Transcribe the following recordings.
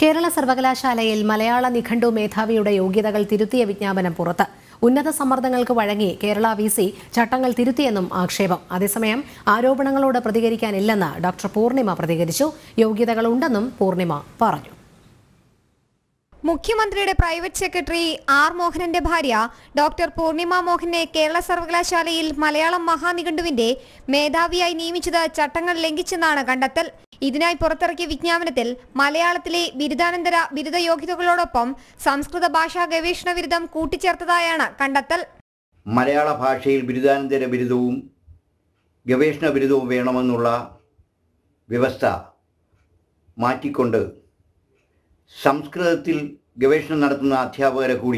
കേരള സർവകലാശാലയിൽ മലയാള നിഘണ്ടു മേധാവിയുടെ യോഗ്യതകൾ തിരുത്തിയ വിജ്ഞാപനം പുറത്ത് ഉന്നത സമ്മർദ്ദങ്ങൾക്ക് വഴങ്ങി കേരള വി സി ചട്ടങ്ങൾ തിരുത്തിയെന്നും ആക്ഷേപം അതേസമയം ആരോപണങ്ങളോട് പ്രതികരിക്കാനില്ലെന്ന് ഡോക്ടർ പൂർണിമ പ്രതികരിച്ചു യോഗ്യതകളുണ്ടെന്നും പൂർണിമ പറഞ്ഞു മുഖ്യമന്ത്രിയുടെ പ്രൈവറ്റ് സെക്രട്ടറി ആർ മോഹനന്റെ ഭാര്യ ഡോക്ടർ പൂർണിമ മോഹനെ കേരള സർവകലാശാലയിൽ മലയാളം മഹാനിഘണ്ടുവിന്റെ മേധാവിയായി നിയമിച്ചത് ചട്ടങ്ങൾ ലംഘിച്ചെന്നാണ് കണ്ടെത്തൽ ഇതിനായി പുറത്തിറക്കിയ വിജ്ഞാപനത്തിൽ മലയാളത്തിലെ ബിരുദാനന്തര ബിരുദ യോഗ്യതകളോടൊപ്പം സംസ്കൃത ഭാഷാ ഗവേഷണ ബിരുദം കൂട്ടിച്ചേർത്തതായാണ് കണ്ടെത്തൽ മലയാള ഭാഷയിൽ ബിരുദാനന്തര ബിരുദവും ഗവേഷണ ബിരുദവും വേണമെന്നുള്ള വ്യവസ്ഥ മാറ്റിക്കൊണ്ട് സംസ്കൃതത്തിൽ ഗവേഷണം നടത്തുന്ന അധ്യാപകരെ കൂടി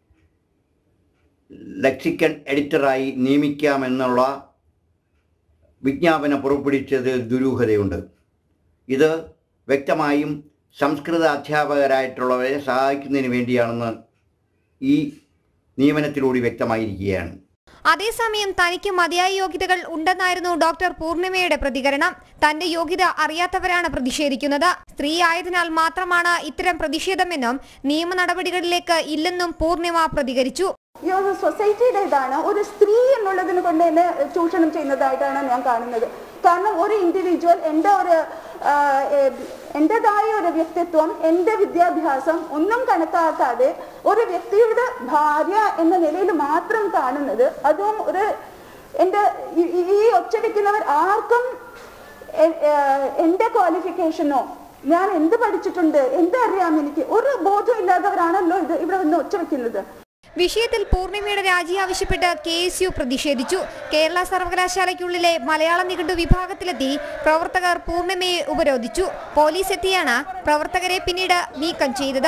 ലക്സിക്കൻ എഡിറ്ററായി നിയമിക്കാമെന്നുള്ള വിജ്ഞാപനം പുറപ്പെടുവിച്ചത് ദുരൂഹതയുണ്ട് ഇത് വ്യക്തമായും സംസ്കൃത അധ്യാപകരായിട്ടുള്ളവരെ സഹായിക്കുന്നതിന് വേണ്ടിയാണെന്ന് ഈ നിയമനത്തിലൂടെ വ്യക്തമായിരിക്കുകയാണ് അതേസമയം തനിക്ക് മതിയായ യോഗ്യതകൾ ഉണ്ടെന്നായിരുന്നു ഡോക്ടർ പൂർണിമയുടെ പ്രതികരണം തന്റെ യോഗ്യത അറിയാത്തവരാണ് പ്രതിഷേധിക്കുന്നത് സ്ത്രീ ആയതിനാൽ മാത്രമാണ് ഇത്തരം പ്രതിഷേധമെന്നും നിയമ നടപടികളിലേക്ക് ഇല്ലെന്നും പൂർണിമ പ്രതികരിച്ചു ഈ ഒരു സൊസൈറ്റിയുടെ ഇതാണ് ഒരു സ്ത്രീ എന്നുള്ളതിന് കൊണ്ട് തന്നെ ചൂഷണം ചെയ്യുന്നതായിട്ടാണ് ഞാൻ കാണുന്നത് കാരണം ഒരു ഇൻഡിവിജ്വൽ എൻ്റെ ഒരു എൻ്റെതായ ഒരു വ്യക്തിത്വം എൻ്റെ വിദ്യാഭ്യാസം ഒന്നും കണക്കാക്കാതെ ഒരു വ്യക്തിയുടെ ഭാര്യ എന്ന നിലയിൽ മാത്രം കാണുന്നത് അതും ഒരു എൻ്റെ ഈ- ഈ- ഈ ഒച്ചവെക്കുന്നവർ ആർക്കും എ- ഏഹ് എൻ്റെ ക്വാളിഫിക്കേഷനോ ഞാൻ എന്ത് പഠിച്ചിട്ടുണ്ട് എന്തറിയാം എനിക്ക് ഒരു ബോധം ഇല്ലാത്തവരാണല്ലോ ഇത് ഇവിടെ വന്ന് ഒച്ചവെക്കുന്നത് വിഷയത്തിൽ പൂർണിമയുടെ രാജി ആവശ്യപ്പെട്ട് കെ എസ് യു പ്രതിഷേധിച്ചു കേരള സർവകലാശാലയ്ക്കുള്ളിലെ മലയാള നിഘണ്ടു വിഭാഗത്തിലെത്തി പ്രവർത്തകർ പൂർണിമയെ ഉപരോധിച്ചു പോലീസ് എത്തിയാണ് പ്രവർത്തകരെ പിന്നീട് നീക്കം ചെയ്തത്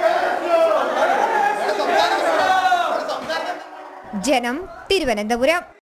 ജനം തിരുവനന്തപുരം